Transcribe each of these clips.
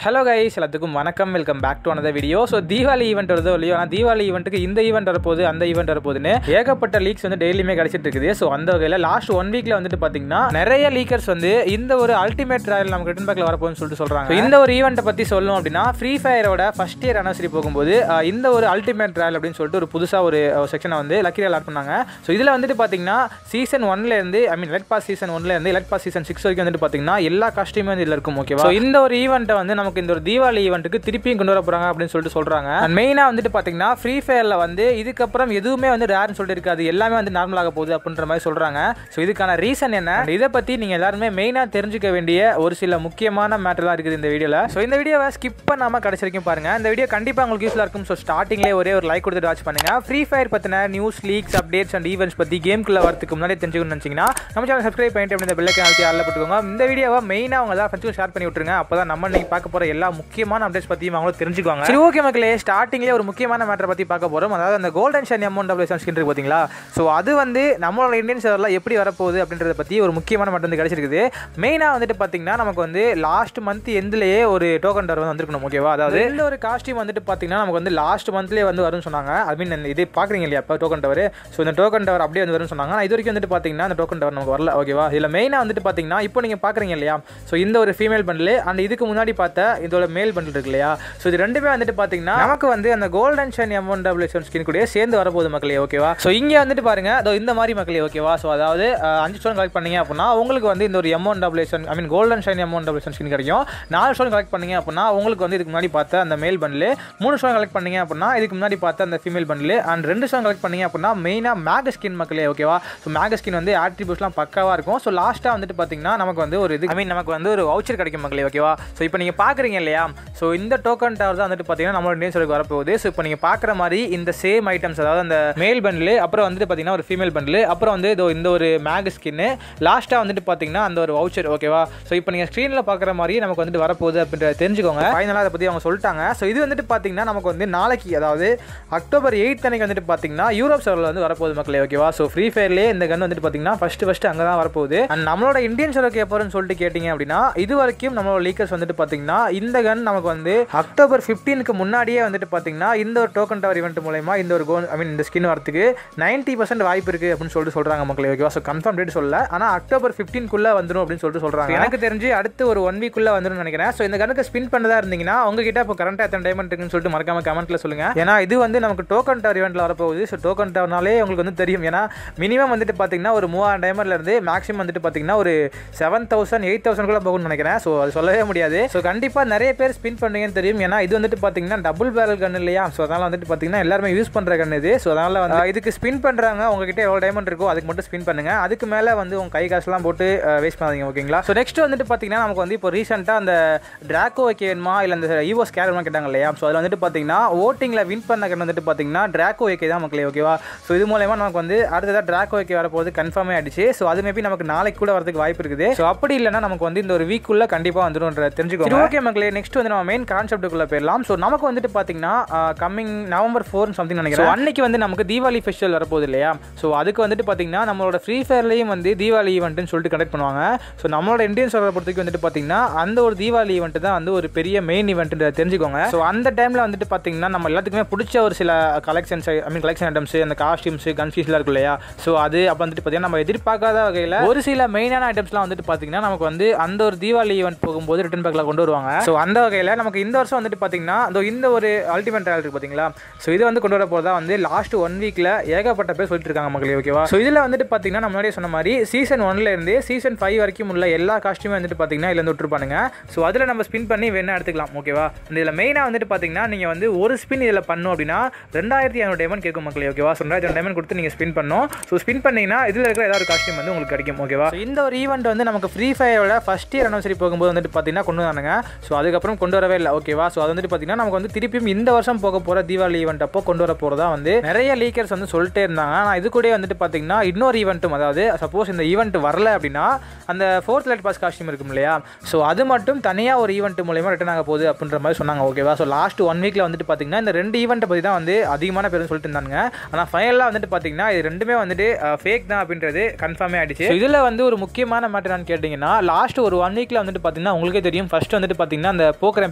Hello guys எல்லாத்துக்கும் வணக்கம் welcome back to another video so Deepavali event வருதோ இல்லையோ ஆனால் தீபாவளி ஈவெண்ட்டுக்கு இந்த ஈவெண்ட் வரப்போகுது அந்த ஈவெண்ட் வரப்போகுதுன்னு ஏகப்பட்ட லீக்ஸ் வந்து டெய்லியுமே கிடைச்சிட்டு இருக்குது ஸோ அந்த வகையில் லாஸ்ட் ஒன் வீக்ல வந்துட்டு பார்த்தீங்கன்னா நிறைய லீக்கர்ஸ் வந்து இந்த ஒரு அல்டிமேட் ராயல் நமக்கு ரிட்டன் பேக்கில் வரப்போகுதுன்னு சொல்லிட்டு சொல்கிறாங்க So, இந்த ஒரு ஈவெண்ட்டை பற்றி சொல்லணும் அப்படின்னா ஃப்ரீ ஃபயரோட ஃபர்ஸ்ட் இயர் அனிவர்சரி போகும்போது அஹ், இந்த ஒரு அல்டிமேட் ராயல் அப்படின்னு சொல்லிட்டு ஒரு புதுசாக ஒரு செக்ஷனை வந்து லக்கிரியில் ஆட் பண்ணாங்க ஸோ இதில் வந்துட்டு பார்த்தீங்கன்னா சீசன் ஒன்லேருந்து I mean elite pass season ஒன்லேருந்து எலக்ட் பாஸ் சீசன் சிக்ஸ் வரைக்கும் வந்துட்டு பார்த்தீங்கன்னா எல்லா காஸ்டியூமே வந்து இதில் இருக்கும் ஓகேவா ஸோ இந்த ஒரு ஈவெண்ட்டை வந்து நமக்கு இந்த ஒரு தீபாவளி ஈவெண்ட்டுக்கு திருப்பியும் கொண்டு வர போகிறாங்க அப்படின்னு சொல்லிட்டு சொல்கிறாங்க அண்ட் மெயினாக வந்துட்டு பார்த்தீங்கன்னா ஃப்ரீ ஃபயரில் வந்து இதுக்கப்புறம் எதுவுமே வந்து ரேர்னு சொல்லிட்டு இருக்காது எல்லாமே வந்து நார்மலாக போகுது அப்படின்ற மாதிரி சொல்கிறாங்க ஸோ இதுக்கான ரீசன் என்ன And இதை பற்றி நீங்கள் எல்லாருமே மெயினாக தெரிஞ்சுக்க வேண்டிய ஒரு சில முக்கியமான மேட்டர்லாம் இருக்குது இந்த வீடியோவில் ஸோ இந்த வீடியோவை ஸ்கிப் பண்ணாமல் கடைசி வரைக்கும் பாருங்கள் இந்த வீடியோ கண்டிப்பாக உங்களுக்கு யூஸ்ஃபுல்லாக இருக்கும் ஸோ ஸ்டார்டிங்லேயே ஒரே ஒரு லைக் கொடுத்துட்டு வாட்ச் பண்ணுங்கள் ஃப்ரீ ஃபயர் பற்றின news leaks updates and events பற்றி கேம்குள்ளே வரதுக்கு முன்னாடி தெரிஞ்சுக்கணும்னு நினச்சிங்கன்னா நம்ம சேனல் சப்ஸ்கிரைப் பண்ணிட்டு அப்படி இந்த பெல்லைக்கு அழுத்தி ஆளில் போட்டுக்கோங்க இந்த வீடியோவை மெயினாக அவங்க தான் ஃப்ரெண்ட்ஸுக்கு ஷேர் பண்ணி விட்டுருங்க அப்போ தான் நம்ம இன்னைக்கு பார்க்க போகிற எல்லா முக்கியமான அப்டேட்ஸ் பற்றியும் அவங்களும் தெரிஞ்சுக்குவாங்க சரி ஓகே மக்களே ஸ்டார்டிங்லேயே ஒரு முக்கியமான மேட்டரை பற்றி பார்க்க போகிறோம் அதாவது அந்த கோல்டன் ஷன் அமௌண்ட் டபுள் ஸ்கின் இருக்கு பார்த்தீங்களா ஸோ அது வந்து நம்மளோட இந்தியன் சர்வரில் எப்படி வரப்போகுது அப்படின்றத பற்றி ஒரு முக்கியமான மேட்டர் வந்து கிடைச்சிருக்குது மெயினாக வந்துட்டு பார்த்தீங்கன்னா நமக்கு வந்து லாஸ்ட் மந்த் எண்ட்லேயே ஒரு டோக்கன் டவர் வந்து வந்திருக்கணும் ஓகேவா அதாவது இந்த ஒரு காஸ்டியூம் வந்துட்டு பார்த்தீங்கன்னா நமக்கு வந்து லாஸ்ட் மந்த்லேயே வந்து வரும்னு சொன்னாங்க ஐ மீன் இது பார்க்குறீங்க இல்லையா இப்போ டோக்கன் டவர் ஸோ இந்த டோக்கன் டவர் அப்படியே வந்து வரும்னு சொன்னாங்க ஆனால் இது வரைக்கும் வந்துட்டு பார்த்தீங்கன்னா அந்த டோக்கன் டவர் நமக்கு வரல ஓகேவா இதில் மெயினாக வந்துட்டு பார்த்தீங்கன்னா இப்போ நீங்கள் பார்க்குறீங்க இல்லையா ஸோ இந்த ஒரு ஃபீமேல் பண்டில் அண்ட் இதுக்கு முன்னாடி பார்த்த இதோட மேல் பண்டில் இருக்கு இல்லையா ஸோ இது ரெண்டுமே வந்துட்டு பார்த்தீங்கன்னா நமக்கு வந்து அந்த கோல்டன் ஷன் எம்ஒன் டபுள் ஸ்கின் கூட சேர்ந்து வரப்போகுது மக்களே ஓகேவா ஸோ இங்கே வந்துட்டு பாருங்க அதோ இந்த மாதிரி மக்களே ஓகேவா ஸோ அதாவது அஹ், அஞ்சு ஸ்டோன் கலெக்ட் பண்ணீங்க அப்படின்னா உங்களுக்கு வந்து இந்த ஒரு M one double I mean golden shine M one double skin கிடைக்கும் நாலு ஸ்டோன் கலெக்ட் பண்ணீங்க அப்படின்னா உங்களுக்கு வந்து இதுக்கு முன்னாடி பார்த்த அந்த மேல் பண்டில் மூணு ஸ்டோன் கலெக்ட் பண்ணீங்க அப்படின்னா இதுக்கு முன்னாடி பார்த்த அந்த ஃபீமேல் பண்டில் அண்ட் ரெண்டு ஸ்டோன் கலெக்ட் பண்ணீங்க அப்படின்னா மெயினாக மேக ஸ்கின் மக்களே ஓகேவா ஸோ மேக ஸ்கின் வந்து ஆட்ரிபியூட்ஸ்லாம் பக்காவாக இருக்கும் ஸோ லாஸ்ட்டாக வந்துட்டு பார்த்தீங்கன்னா நமக்கு வந்து ஒரு இது ஐ மீன் நமக்கு வந்து ஒரு வவுச்சர் கிடைக்கும் மக்களே ஓகேவா ஸோ இப்போ நீங்கள் பார்க்குறீங்க இல்லையா ஸோ இந்த டோக்கன் டவர் தான் வந்துட்டு பார்த்தீங்கன்னா நம்மளோட இந்தியன் சர்வருக்கு வரப்போகுது ஸோ இப்போ நீங்கள் பார்க்குற மாதிரி இந்த சேம் ஐட்டம்ஸ் அதாவது அந்த மேல் பண்டில் அப்புறம் வந்துட்டு பார்த்தீங்கன்னா ஒரு ஃபீமேல் பண்டில் அப்புறம் வந்து இதோ இந்த ஒரு மேக் ஸ்கின்னு லாஸ்ட்டாக வந்துட்டு பார்த்தீங்கன்னா அந்த ஒரு வவுச்சர் ஓகேவா ஸோ இப்போ நீங்கள் ஸ்க்ரீனில் பார்க்குற மாதிரி நமக்கு வந்துட்டு வரப்போகுது அப்படின்றத தெரிஞ்சுக்கோங்க ஃபைனலாக அதை பற்றி அவங்க சொல்லிட்டாங்க ஸோ இது வந்துட்டு பார்த்தீங்கன்னா நமக்கு வந்து நாளைக்கு அதாவது அக்டோபர் எயிட் அன்னைக்கு வந்துட்டு பார்த்தீங்கன்னா யூரோப் சர்வரில் வந்து வரப்போகுது மக்களே ஓகேவா ஸோ ஃப்ரீ ஃபயர்லேயே இந்த கன் வந்துட்டு பார்த்தீங்கன்னா ஃபஸ்ட்டு ஃபஸ்ட்டு அங்கே தான் வரப்போகுது அண்ட் நம்மளோட இந்தியன் சர்வருக்கு எப்போன்னு சொல்லிட்டு கேட்டிங்க அப்படின்னா இது வரைக்கும் நம்மளோட லீக்கர்ஸ் வந்துட்டு பார்த்தீங்கன்னா இந்த கன் நமக்கு வந்து அக்டோபர் 15க்கு முன்னாடியே வந்துட்டு பார்த்தீங்கன்னா இந்த ஒரு டோக்கன் டவர் இவெண்ட் மூலயமா இந்த ஒரு கோன் ஐ மீன் இந்த ஸ்கின் வரதுக்கு நைன்ட்டி பர்சன்ட் வாய்ப்பு இருக்குது அப்படின்னு சொல்லிட்டு சொல்கிறாங்க மக்களே ஓகேவா ஸோ கன்ஃபார்ம் டேட் சொல்லல ஆனால் அக்டோபர் 15 குள்ள வந்துடும் அப்படின்னு சொல்லிட்டு சொல்கிறாங்க எனக்கு தெரிஞ்சு அடுத்து ஒரு ஒன் வீக்குள்ளே வந்துடும் நினைக்கிறேன் ஸோ இந்த கணக்கு ஸ்பின் பண்ணதா இருந்தீங்கன்னா உங்ககிட்ட இப்போ கரண்ட்டாக எத்தனை டைமண்ட் இருக்குன்னு சொல்லிட்டு மறக்காம கமெண்ட்ல சொல்லுங்க ஏன்னா இது வந்து நமக்கு டோக்கன் டவர் இவெண்ட்ல வரப்போகுது ஸோ டோக்கன் டவர்னாலே உங்களுக்கு வந்து தெரியும் ஏன்னா மினிமம் வந்துட்டு பார்த்தீங்கன்னா ஒரு மூவாயிரம் டைமண்ட்ல இருந்து மேக்ஸிமம் வந்துட்டு பார்த்தீங்கன்னா ஒரு செவன் தௌசண்ட் எயிட் தௌசண்ட் கூட போகும்னு நினைக்கிறேன் ஸோ அது சொல்லவே முடியாது ஸோ கண்டிப்பாக நிறைய பேர் ஸ்பின் பண்ணுவீங்கன்னு தெரியும் ஏன்னா இது வந்துட்டு பார்த்தீங்கன்னா டபுள் பேரல் கன் இல்லையா ஸோ அதனால் வந்துட்டு பார்த்தீங்கன்னா எல்லாருமே யூஸ் பண்ணுற கன் இது ஸோ அதனால் வந்து அஹ், இதுக்கு ஸ்பின் பண்ணுறாங்க உங்ககிட்ட எவ்வளோ டைமண்ட் இருக்கோ அதுக்கு மட்டும் ஸ்பின் பண்ணுங்க அதுக்கு மேலே வந்து உங்க கை காசுலாம் போட்டு வேஸ்ட் பண்ணாதீங்க ஓகேங்களா ஸோ நெக்ஸ்ட் வந்துட்டு பார்த்தீங்கன்னா நமக்கு வந்து இப்போ ரீசெண்டாக அந்த டிராக்கோ வைக்க வேணுமா இல்லை அந்த ஈவோ ஸ்கேர்லாம் கேட்டாங்க இல்லையா ஸோ அதில் வந்துட்டு பார்த்தீங்கன்னா ஓட்டிங்கில் வின் பண்ண கன் வந்துட்டு பார்த்தீங்கன்னா டிராக்கோ வைக்க தான் மக்களே ஓகேவா ஸோ இது மூலயமா நமக்கு வந்து அடுத்ததாக டிராக்கோ வைக்க வரப்போகுது கன்ஃபார்மே ஆயிடுச்சு ஸோ அது மேபி நமக்கு நாளைக்கு கூட வரதுக்கு வாய்ப்பு இருக்குது ஸோ அப்படி இல்லைன்னா நமக்கு வந்து இந்த ஒரு வீக்குள்ள கண்டிப்பாக வந்துடும்ன்ற தெரிஞ்சுக்கோங்க ஓகே மக்களே நெக்ஸ்ட் வந்து நம்ம மெயின் கான்செப்ட்டுக்குள்ள போயிடலாம் ஸோ நமக்கு வந்துட்டு பார்த்தீங்கன்னா கம்மிங் நவம்பர் ஃபோர் சம்திங் நினைக்கிறேன் So, அன்னைக்கு வந்து நமக்கு தீபாவளி ஃபெஸ்டிவல் வரப்போகுது இல்லையா ஸோ அதுக்கு வந்துட்டு பார்த்தீங்கன்னா நம்மளோட ஃப்ரீ ஃபயர்லேயும் வந்து தீபாவளி ஈவெண்ட்னு சொல்லிட்டு கண்டக்ட் பண்ணுவாங்க ஸோ நம்மளோட இந்தியன் சர்வரை பொறுத்தவரைக்கும் வந்துட்டு பார்த்தீங்கன்னா அந்த ஒரு தீபாவளி ஈவெண்ட் தான் வந்து ஒரு பெரிய மெயின் ஈவெண்ட்ன்றத தெரிஞ்சுக்கோங்க ஸோ அந்த டைமில் வந்துட்டு பார்த்தீங்கன்னா நம்ம எல்லாத்துக்குமே பிடிச்ச ஒரு சில collections I mean collection items அந்த காஸ்டியூம்ஸ் கன்ஃபியூஸ்லாம் இருக்கும் இல்லையா ஸோ அது அப்போ வந்துட்டு பார்த்தீங்கன்னா நம்ம எதிர்பார்க்காத வகையில் ஒரு சில மெயினான ஐட்டம்ஸ்லாம் வந்துட்டு பார்த்தீங்கன்னா நமக்கு வந்து அந்த ஒரு தீபாவளி ஈவெண்ட் போகும்போது ரிட்டன் பேக்கில் கொண்டு வருவாங்க ஸோ அந்த வகையில் நமக்கு இந்த வருஷம் வந்துட்டு பார்த்தீங்கன்னா அதோ இந்த ஒரு அல்டிமேட் ட்ரையல் இருக்கு பார்த்தீங்களா ஸோ இது வந்து கொண்டு வர போகிறதா வந்து லாஸ்ட் ஒன் வீக்கில் ஏகப்பட்ட பேர் சொல்லிட்டு இருக்காங்க மக்களே ஓகேவா ஸோ இதில் வந்துட்டு பார்த்தீங்கன்னா நம்ம முன்னாடியே சொன்ன மாதிரி சீசன் ஒன்ல இருந்து சீசன் ஃபைவ் வரைக்கும் உள்ள எல்லா காஸ்ட்யூமே வந்துட்டு பார்த்தீங்கன்னா இதில் வந்து விட்டுருப்பானுங்க ஸோ அதில் நம்ம ஸ்பின் பண்ணி வேணா எடுத்துக்கலாம் ஓகேவா இந்த இதில் மெயினாக வந்துட்டு பார்த்தீங்கன்னா நீங்கள் வந்து ஒரு ஸ்பின் இதில் பண்ணோம் அப்படின்னா ரெண்டாயிரத்தி ஐநூறு டைமண்ட் கேட்கும் மக்களே ஓகேவா ஸோ ரெண்டாயிரத்தி டைமண்ட் கொடுத்து நீங்கள் ஸ்பின் பண்ணணும் ஸோ ஸ்பின் பண்ணீங்கன்னா இதில் இருக்கிற ஏதாவது காஸ்ட்யூம் வந்து உங்களுக்கு கிடைக்கும் ஓகேவா So, இந்த ஒரு ஈவெண்ட் வந்து நமக்கு ஃப்ரீ ஃபயரோட ஃபஸ்ட் இயர் அனிவர்சரி போகும்போது வந்துட்டு பார்த்தீங்கன்னா கொண்டு வந்தாங்க ஸோ அதுக்கப்புறம் கொண்டு வரவே இல்லை ஓகேவா ஸோ அது வந்துட்டு பார்த்தீங்கன்னா நமக்கு வந்து திருப்பியும் இந்த வருஷம் போக போகிற தீபாவளி ஈவெண்ட் அப்போ கொண்டு வர போகிறதா வந்து நிறைய லீக்கர்ஸ் வந்து சொல்லிட்டே இருந்தாங்க ஆனால் இது கூட வந்துட்டு பார்த்தீங்கன்னா இன்னொரு ஈவெண்ட்டும் அதாவது சப்போஸ் இந்த ஈவெண்ட் வரல அப்படின்னா அந்த ஃபோர்த் லைட் பாஸ் காஸ்டியூம் இருக்கும் இல்லையா ஸோ அது மட்டும் தனியாக ஒரு ஈவெண்ட் மூலயமா ரிட்டன் ஆக போகுது அப்படின்ற மாதிரி சொன்னாங்க ஓகேவா ஸோ லாஸ்ட் ஒன் வீக்கில் வந்துட்டு பார்த்தீங்கன்னா இந்த ரெண்டு ஈவெண்ட்டை பற்றி தான் வந்து அதிகமான பேர் சொல்லிட்டு இருந்தாங்க ஆனால் ஃபைனலாக வந்துட்டு பார்த்தீங்கன்னா இது ரெண்டுமே வந்துட்டு ஃபேக் தான் அப்படின்றது கன்ஃபார்மே ஆயிடுச்சு இதில் வந்து ஒரு முக்கியமான மேட்டர் என்னன்னு கேட்டிங்கன்னா லாஸ்ட் ஒரு ஒன் வீக்கில் வந்துட்டு பார்த்தீங்கன்னா உங்களுக்கே தெரியும் ஃபர்ஸ்ட் வந்துட்டு பார்த்தீங்கன்னா அந்த போக்கர்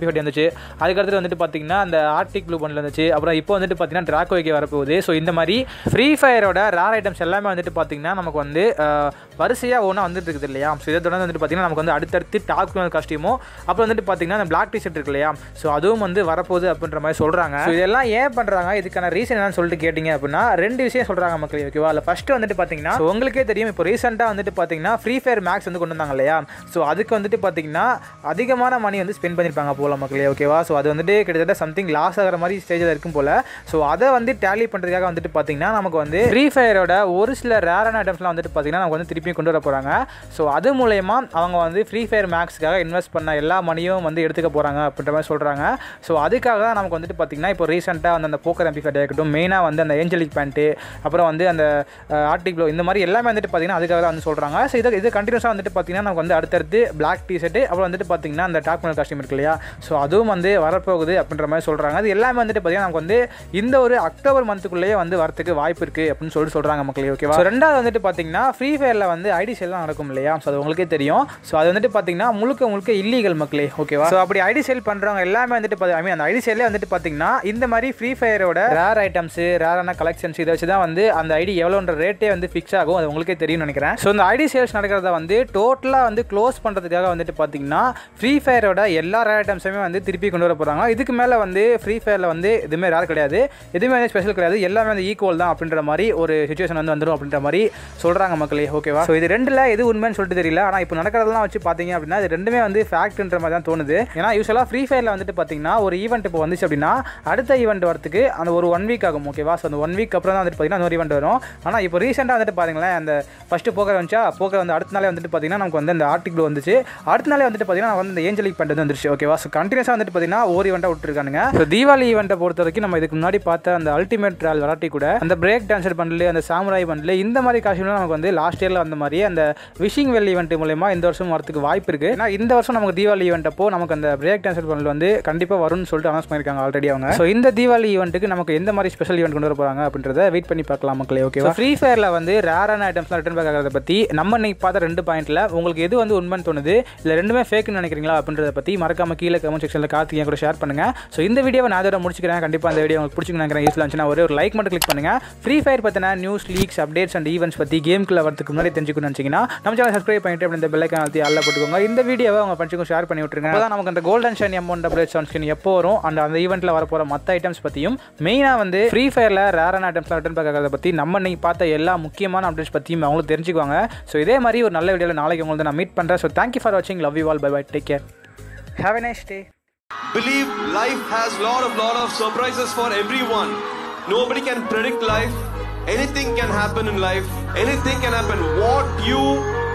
எம்பி வந்துச்சு அதுக்கடுத்து வந்துட்டு பார்த்தீங்கன்னா அந்த ஆர்டிக் ப்ளூ பண்டில் வந்துச்சு அப்புறம் இப்போ வந்துட்டு பார்த்தீங்கன்னா ட்ராக்கோய்க்கு வரப்போகுது ஸோ இந்த மாதிரி ஃப்ரீ ஃபயரோட ரேர் ஐட்டம்ஸ் எல்லாமே வந்துட்டு பார்த்தீங்கன்னா நமக்கு வந்து வரிசையாக ஒன்றா வந்துட்டு இருக்குது இல்லையா ஸோ இதை தொடர்ந்து வந்துட்டு பார்த்தீங்கன்னா நமக்கு வந்து அடுத்தடுத்து டாப் காஸ்டியூமோ அப்புறம் வந்துட்டு பார்த்தீங்கன்னா அந்த பிளாக் டிஷர்ட் இருக்கு இல்லையா ஸோ அதுவும் வந்து வரப்போகுது அப்படின்ற மாதிரி சொல்கிறாங்க ஸோ இதெல்லாம் ஏன் பண்ணுறாங்க இதுக்கான ரீசன் என்னன்னு சொல்லிட்டு கேட்டிங்க அப்படின்னா ரெண்டு விஷயம் சொல்கிறாங்க மக்கள் ஓகேவா இல்லை ஃபஸ்ட்டு வந்துட்டு பார்த்தீங்கன்னா so உங்களுக்கே தெரியும் இப்போ ரீசெண்டாக வந்துட்டு பார்த்தீங்கன்னா ஃப்ரீ ஃபயர் மேக்ஸ் வந்து கொண்டு வந்தாங்க இல்லையா ஸோ அதுக்கு வந்துட்டு பார்த்தீங்கன்னா அதிகமான மணி வந்து ஸ்பெண்ட் பண்ணியிருப்பாங்க போல மக்களே ஓகேவா ஸோ அது வந்துட்டு கிட்டத்தட்ட சம்திங் லாஸ் ஆகிற மாதிரி ஸ்டேஜில் இருக்கும் போல ஸோ அதை வந்து டேலி பண்ணுறதுக்காக வந்துட்டு பார்த்தீங்கன்னா நமக்கு வந்து ஃப்ரீ ஃபயரோட ஒரு சில ரேரான ஐட்டம்ஸ்லாம் வந்துட்டு பார்த்தீங்கன்னா நமக்கு வந்து திருப்பி கொண்டு வர போகிறாங்க ஸோ அது மூலயமா அவங்க வந்து ஃப்ரீ ஃபயர் மேக்ஸ்க்காக இன்வெஸ்ட் பண்ண எல்லா மணியும் வந்து எடுத்துக்க போகிறாங்க அப்படின்ற மாதிரி சொல்கிறாங்க ஸோ அதுக்காக தான் நமக்கு வந்துட்டு பார்த்தீங்கன்னா இப்போ ரீசெண்டாக வந்து அந்த போக்கர் எம்பிஃபைட் இருக்கட்டும் மெயினாக வந்து அந்த ஏஞ்சலிக் பேண்ட்டு அப்புறம் வந்து அந்த ஆர்டிக் ப்ளோ இந்த மாதிரி எல்லாமே வந்துட்டு பார்த்தீங்கன்னா அதுக்காக தான் வந்து சொல்கிறாங்க ஸோ இதை இது கண்டினியூஸாக வந்துட்டு பார்த்தீங்கன்னா நமக்கு வந்து அடுத்தடுத்து பிளாக் டிஷர்ட்டு அப்புறம் வந்துட்டு பார்த்தீங்கன்னா அந்த டாப் பண்ண காஸ்டியூம் இருக்கு இல்லையா ஸோ அதுவும் வந்து வரப்போகுது அப்படின்ற மாதிரி சொல்கிறாங்க அது எல்லாமே வந்துட்டு பார்த்தீங்கன்னா நமக்கு வந்து இந்த ஒரு அக்டோபர் மந்த்துக்குள்ளேயே வந்து வரத்துக்கு வாய்ப்பு இருக்குது அப்படின்னு சொல்லிட்டு சொல்கிறாங்க மக்களே ஓகேவா ஸோ ரெண்டாவது வந்துட்டு பார்த்தீங்கன்னா ஃப்ரீ ஃபயரில் வந்து ஐடி சேல்லாம் நடக்கும் இல்லையா ஸோ அது உங்களுக்கே தெரியும் ஸோ அது வந்துட்டு பார்த்தீங்கன்னா முழுக்க முழுக்க இல்லீகல் மக்களே ஓகேவா ஸோ அப்படி ஐடி சேல் பண்ணுறவங்க எல்லாமே வந்துட்டு பார்த்து ஐ மீன் அந்த ஐடி சேல்லே வந்துட்டு பார்த்தீங்கன்னா இந்த மாதிரி ஃப்ரீ ஃபயரோட ரேர் ஐட்டம்ஸு ரேரான கலெக்ஷன்ஸ் இதை வச்சு தான் வந்து அந்த ஐடி எவ்வளோன்ற ரேட்டே வந்து ஃபிக்ஸ் ஆகும் அது உங்களுக்கே தெரியும்னு நினைக்கிறேன் ஸோ இந்த ஐடி சேல்ஸ் நடக்கிறத வந்து டோட்டலாக வந்து க்ளோஸ் பண்ணுறதுக்காக வந்துட்டு பார்த்தீங்கன்னா ஃப்ரீ ஃபயரோட எல்லா ரேர் ஐட்டம்ஸுமே வந்து திருப்பி கொண்டு வர போகிறாங்க இதுக்கு மேலே வந்து ஃப்ரீ ஃபயரில் வந்து எதுவுமே ரேர் கிடையாது எதுவுமே வந்து ஸ்பெஷல் கிடையாது எல்லாமே வந்து ஈக்குவல் தான் அப்படின்ற மாதிரி ஒரு சுச்சுவேஷன் வந்து வந்துடும் அப்படின்ற மாதிரி சொல்கிறாங்க மக்களே ஓகேவா ஸோ இது ரெண்டில் எது உண்மைன்னு சொல்லிட்டு தெரியல ஆனால் இப்போ நடக்கிறதெல்லாம் வச்சு பார்த்தீங்க அப்படின்னா இது ரெண்டுமே வந்து ஃபேக்ட்ன்ற மாதிரி தான் தோணுது ஏன்னா யூஸ்வலாக ஃப்ரீ ஃபயரில் வந்துட்டு பார்த்தீங்கன்னா ஒரு ஈவெண்ட் இப்போ வந்துச்சு அப்படின்னா அடுத்த ஈவெண்ட் வரதுக்கு அந்த ஒரு ஒன் வீக் ஆகும் ஓகேவா ஸோ அந்த ஒன் வீக் அப்புறம் தான் வந்துட்டு பார்த்தீங்கன்னா ஒரு ஈவெண்ட் வரும் ஆனால் இப்போ ரீசெண்டாக வந்துட்டு பாருங்களேன் அந்த ஃபஸ்ட்டு போக்கர் வந்துச்சா போக்கர் வந்து அடுத்த நாளே வந்துட்டு பார்த்தீங்கன்னா நமக்கு வந்து அந்த ஆர்டிகிள் வந்துச்சு அடுத்த நாளே வந்துட்டு பார்த்தீங்கன்னா வந்து இந்த ஏஞ்சலிக் பேண்ட் வந்து வந்துருச்சு ஓகேவா ஸோ கண்டினியூஸாக வந்துட்டு பார்த்தீங்கன்னா ஒரு ஈவெண்ட்டாக விட்டுருக்கானுங்க ஸோ தீபாவளி ஈவெண்ட்டை பொறுத்த வரைக்கும் நம்ம இதுக்கு முன்னாடி பார்த்த அந்த அல்டிமேட் ட்ரால் வெராட்டி கூட அந்த பிரேக் டான்சர் பண்டில் அந்த சாமுராய் பண்டில் இந்த மாதிரி காஸ்டியூம்லாம் நமக்கு வந்து லாஸ்ட் இயரில் வந்த மாதிரி அந்த விஷிங் வெல் ஈவெண்ட் மூலயமா இந்த வருஷம் வரதுக்கு வாய்ப்பு இருக்குது ஏன்னா இந்த வருஷம் நமக்கு தீபாவளி ஈவெண்ட் அப்போ நமக்கு அந்த பிரேக் டான்சர் பண்டில் வந்து கண்டிப்பாக வரும்னு சொல்லிட்டு அனௌன்ஸ் பண்ணியிருக்காங்க ஆல்ரெடி அவங்க ஸோ இந்த தீபாவளி ஈவெண்ட்டுக்கு நமக்கு எந்த மாதிரி ஸ்பெஷல் ஈவெண்ட் கொண்டு வர போகிறாங்க அப்படின்றத வெயிட் பண்ணி பார்க்கலாம் மக்களே ஓகே ஃப்ரீ ஃபயரில் வந்து ரேரான ஐட்டம்ஸ்லாம் ரிட்டர்ன் பேக் ஆகிறத பற்றி நம்ம இன்னைக்கு பார்த்த ரெண்டு பாயிண்ட்டில் உங்களுக்கு எது வந்து உண்மைன்னு தோணுது இல்லை ரெண்டுமே ஃபேக்னு நினைக்கிறீங்களா அப்படின்றத பற்றி மறக்காம கீழே கமெண்ட் செக்ஷனில் கார்த்திகை கூட ஷேர் பண்ணுங்க ஸோ இந்த வீடியோவை நான் அதோட முடிச்சுக்கிறேன் கண்டிப்பாக இந்த வீடியோ உங்களுக்கு பிடிச்சிங்க நினைக்கிறேன் யூஸ்ஃபுல்லாக இருந்துச்சுன்னா ஒரே ஒரு லைக் மட்டும் கிளிக் பண்ணுங்க ஃப்ரீ ஃபயர் பற்றின news leaks updates and events பற்றி கேம்குள்ள வரதுக்கு முன்னாடி தெரிஞ்சுக்கணும்னு நினச்சிங்கன்னா நம்ம சேனல் சப்ஸ்கிரைப் பண்ணிட்டு அப்படி இந்த பெல்லைக்கான அழுத்தி அல்ல போட்டுக்கோங்க இந்த வீடியோவை உங்கள் ஃப்ரெண்ட்ஸுக்கும் ஷேர் பண்ணி விட்டுருங்க அப்போ நமக்கு அந்த golden shine amount update sunscreen எப்போ வரும் அண்ட் அந்த ஈவெண்ட்டில் வரப்போகிற மற்ற ஐட்டம்ஸ் பற்றியும் மெயினாக வந்து ஃப்ரீ ஃபயரில் ரேரான ஐட்டம்ஸ்லாம் ரிட்டர்ன் பேக் ஆகிறத பற்றி நம்ம இன்னைக்கு பார்த்த எல்லா முக்கியமான அப்டேட்ஸ் பற்றியும் அவங்களும் தெரிஞ்சுக்குவாங்க ஸோ இதே மாதிரி ஒரு நல்ல வீடியோவில் நாளைக்கு உங்களுக்கு நான் மீட் பண்ணுறேன் ஸோ தேங்க்யூ ஃபார் வாட்சிங் love you all bye bye take care have a nice day Believe life has lot of lot of surprises for everyone. Nobody can predict life. Anything can happen in life. Anything can happen. What you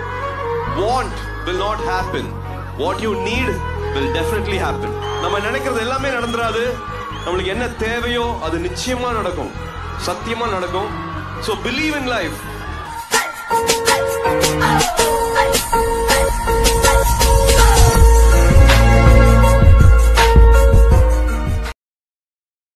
want will not happen. What you need will definitely happen. நம்ம நினைக்கிறது எல்லாமே நடந்துராது நம்மளுக்கு என்ன தேவையோ அது நிச்சயமா நடக்கும் சத்தியமா நடக்கும் ஸோ பிலீவ் இன் லைஃப்